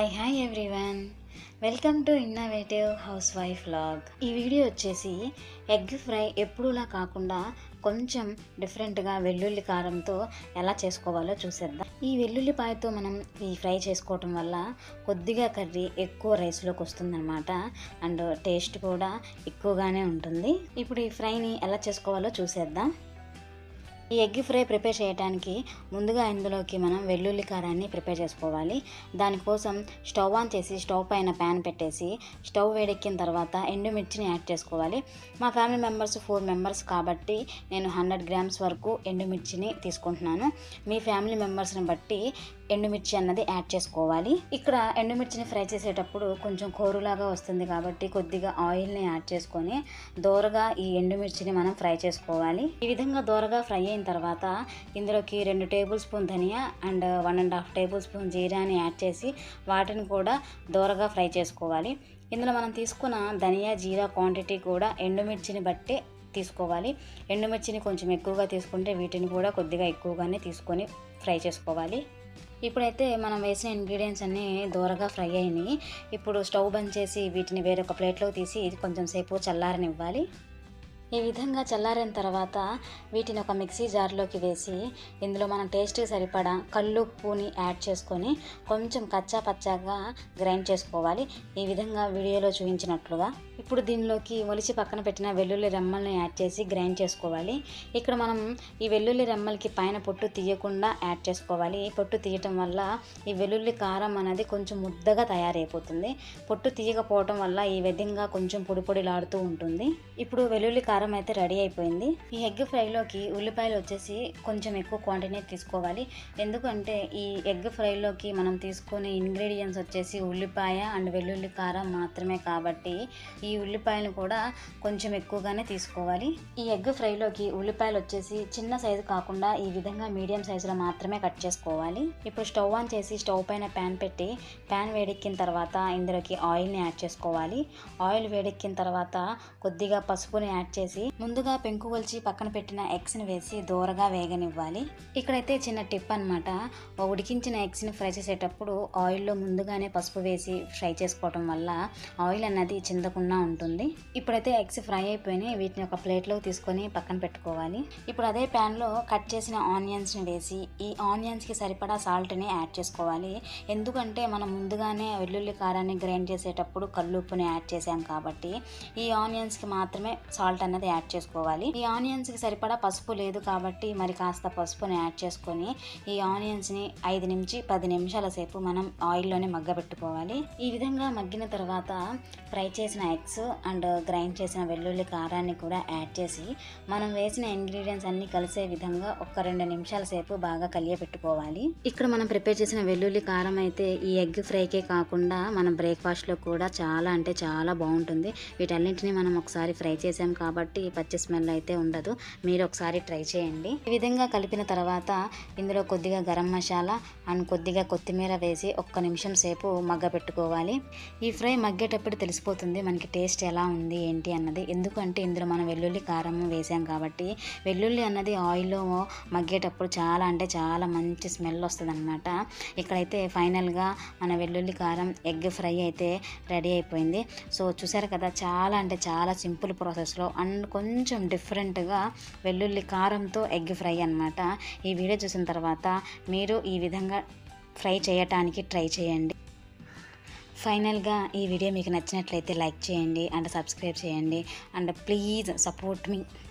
hi hi everyone welcome to innovative housewife vlog ఈ video వచ్చేసి egg fry ఎప్పుడులా కాకుండా కొంచెం డిఫరెంట్గా వెల్లుల్లి కారంతో ఎలా చేసుకోవాలో చూసేద్దాం ఈ వెల్లుల్లిపాయతో మనం ఈ ఫ్రై చేసుకోవటం వల్ల కొద్దిగా కర్రీ ఎక్కువ రైస్లోకి వస్తుందన్నమాట అండ్ టేస్ట్ కూడా ఎక్కువగానే ఉంటుంది ఇప్పుడు ఈ ఫ్రైని ఎలా చేసుకోవాలో చూసేద్దాం ఈ ఎగ్ ఫ్రై ప్రిపేర్ చేయడానికి ముందుగా ఇందులోకి మనం వెల్లుల్లి కారాన్ని ప్రిపేర్ చేసుకోవాలి దానికోసం స్టవ్ ఆన్ చేసి స్టవ్ పైన ప్యాన్ పెట్టేసి స్టవ్ వేడెక్కిన తర్వాత ఎండుమిర్చిని యాడ్ చేసుకోవాలి మా ఫ్యామిలీ మెంబర్స్ ఫోర్ మెంబర్స్ కాబట్టి నేను హండ్రెడ్ గ్రామ్స్ వరకు ఎండుమిర్చిని తీసుకుంటున్నాను మీ ఫ్యామిలీ మెంబర్స్ని బట్టి ఎండుమిర్చి అన్నది యాడ్ చేసుకోవాలి ఇక్కడ ఎండుమిర్చిని ఫ్రై చేసేటప్పుడు కొంచెం కోరులాగా వస్తుంది కాబట్టి కొద్దిగా ఆయిల్ని యాడ్ చేసుకొని దోరగా ఈ ఎండుమిర్చిని మనం ఫ్రై చేసుకోవాలి ఈ విధంగా దోరగా ఫ్రై అయిన తర్వాత ఇందులోకి రెండు టేబుల్ స్పూన్ ధనియా and one and half tablespoon జీరాని యాడ్ చేసి వాటిని కూడా దోరగా ఫ్రై చేసుకోవాలి ఇందులో మనం తీసుకున్న ధనియా జీరా క్వాంటిటీ కూడా ఎండుమిర్చిని బట్టి తీసుకోవాలి ఎండుమిర్చిని కొంచెం ఎక్కువగా తీసుకుంటే వీటిని కూడా కొద్దిగా ఎక్కువగానే తీసుకొని ఫ్రై చేసుకోవాలి ఇప్పుడైతే మనం వేసిన ఇంగ్రీడియంట్స్ అన్నీ దూరగా ఫ్రై అయినాయి ఇప్పుడు స్టవ్ బంద్ చేసి వీటిని వేరొక ప్లేట్లో తీసి కొంచెం సేపు చల్లారనివ్వాలి ఈ విధంగా చల్లారిన తర్వాత వీటిని ఒక మిక్సీ జార్లోకి వేసి ఇందులో మనం టేస్ట్కి సరిపడా కల్లుప్పుని యాడ్ చేసుకొని కొంచెం కచ్చా పచ్చాగా గ్రైండ్ చేసుకోవాలి ఈ విధంగా వీడియోలో చూపించినట్లుగా ఇప్పుడు దీనిలోకి ఒలిచి పక్కన పెట్టిన వెల్లుల్లి రెమ్మల్ని యాడ్ చేసి గ్రైండ్ చేసుకోవాలి ఇక్కడ మనం ఈ వెల్లుల్లి రెమ్మలకి పైన పొట్టు తీయకుండా యాడ్ చేసుకోవాలి పొట్టు తీయటం వల్ల ఈ వెల్లుల్లి కారం అనేది కొంచెం ముద్దగా తయారైపోతుంది పొట్టు తీయకపోవటం వల్ల ఈ విధంగా కొంచెం పొడి పొడిలాడుతూ ఉంటుంది ఇప్పుడు వెల్లుల్లి కారం అయితే రెడీ అయిపోయింది ఈ ఎగ్ ఫ్రైలోకి ఉల్లిపాయలు వచ్చేసి కొంచెం ఎక్కువ క్వాంటిటీ తీసుకోవాలి ఎందుకంటే ఈ ఎగ్ ఫ్రైలోకి మనం తీసుకునే ఇంగ్రీడియంట్స్ వచ్చేసి ఉల్లిపాయ అండ్ వెల్లుల్లి కారం మాత్రమే కాబట్టి ఈ ఉల్లిపాయలు కూడా కొంచెం ఎక్కువగానే తీసుకోవాలి ఈ ఎగ్ ఫ్రైలోకి ఉల్లిపాయలు వచ్చేసి చిన్న సైజు కాకుండా ఈ విధంగా మీడియం సైజులో మాత్రమే కట్ చేసుకోవాలి ఇప్పుడు స్టవ్ ఆన్ చేసి స్టవ్ పైన ప్యాన్ పెట్టి ప్యాన్ వేడెక్కిన తర్వాత ఇందులోకి ఆయిల్ని యాడ్ చేసుకోవాలి ఆయిల్ వేడెక్కిన తర్వాత కొద్దిగా పసుపుని యాడ్ చేసి ముందుగా పెంకు కొలిచి పక్కన పెట్టిన ఎగ్స్ని వేసి దూరగా వేగనివ్వాలి ఇక్కడైతే చిన్న టిప్ అనమాట ఉడికించిన ఎగ్స్ని ఫ్రై చేసేటప్పుడు ఆయిల్లో ముందుగానే పసుపు వేసి ఫ్రై చేసుకోవటం వల్ల ఆయిల్ అన్నది చిందకుండా ఉంటుంది ఇప్పుడైతే ఎగ్స్ ఫ్రై అయిపోయినాయి వీటిని ఒక ప్లేట్లో తీసుకొని పక్కన పెట్టుకోవాలి ఇప్పుడు అదే ప్యాన్లో కట్ చేసిన ఆనియన్స్ని వేసి ఈ ఆనియన్స్కి సరిపడా సాల్ట్ని యాడ్ చేసుకోవాలి ఎందుకంటే మనం ముందుగానే వెల్లుల్లి కారాన్ని గ్రైండ్ చేసేటప్పుడు కల్లుప్పుని యాడ్ చేసాం కాబట్టి ఈ ఆనియన్స్కి మాత్రమే సాల్ట్ అన్నది యాడ్ చేసుకోవాలి ఈ ఆనియన్స్కి సరిపడా పసుపు లేదు కాబట్టి మరి కాస్త పసుపుని యాడ్ చేసుకొని ఈ ఆనియన్స్ని ఐదు నుంచి పది నిమిషాల సేపు మనం ఆయిల్లోనే మగ్గబెట్టుకోవాలి ఈ విధంగా మగ్గిన తర్వాత ఫ్రై చేసిన ఎగ్స్ అండ్ గ్రైండ్ చేసిన వెల్లుల్లి కారాన్ని కూడా యాడ్ చేసి మనం వేసిన ఇంగ్రీడియంట్స్ అన్ని కలిసే విధంగా ఒక రెండు నిమిషాల సేపు బాగా కలియబెట్టుకోవాలి ఇక్కడ మనం ప్రిపేర్ చేసిన వెల్లుల్లి కారం అయితే ఈ ఎగ్ ఫ్రైకే కాకుండా మన బ్రేక్ఫాస్ట్లో కూడా చాలా అంటే చాలా బాగుంటుంది వీటన్నింటినీ మనం ఒకసారి ఫ్రై చేసాం కాబట్టి పచ్చి స్మెల్ అయితే ఉండదు మీరు ఒకసారి ట్రై చేయండి ఈ విధంగా కలిపిన తర్వాత ఇందులో కొద్దిగా గరం మసాలా అండ్ కొద్దిగా కొత్తిమీర వేసి ఒక్క నిమిషం సేపు మగ్గ పెట్టుకోవాలి ఈ ఫ్రై మగ్గేటప్పుడు తెలిసిపోతుంది మనకి టేస్ట్ ఎలా ఉంది ఏంటి అన్నది ఎందుకంటే ఇందులో మనం వెల్లుల్లి కారం వేసాం కాబట్టి వెల్లుల్లి అన్నది ఆయిల్లో మగ్గేటప్పుడు చాలా అంటే చాలా మంచి స్మెల్ వస్తుంది అనమాట ఇక్కడైతే ఫైనల్గా మన వెల్లుల్లి కారం ఎగ్ ఫ్రై అయితే రెడీ అయిపోయింది సో చూసారు కదా చాలా అంటే చాలా సింపుల్ ప్రాసెస్లో అండ్ కొంచెం డిఫరెంట్గా వెల్లుల్లి కారంతో ఎగ్ ఫ్రై అనమాట ఈ వీడియో చూసిన తర్వాత మీరు ఈ విధంగా ఫ్రై చేయటానికి ట్రై చేయండి ఫైనల్గా ఈ వీడియో మీకు నచ్చినట్లయితే లైక్ చేయండి అండ్ సబ్స్క్రైబ్ చేయండి అండ్ ప్లీజ్ సపోర్ట్ మీ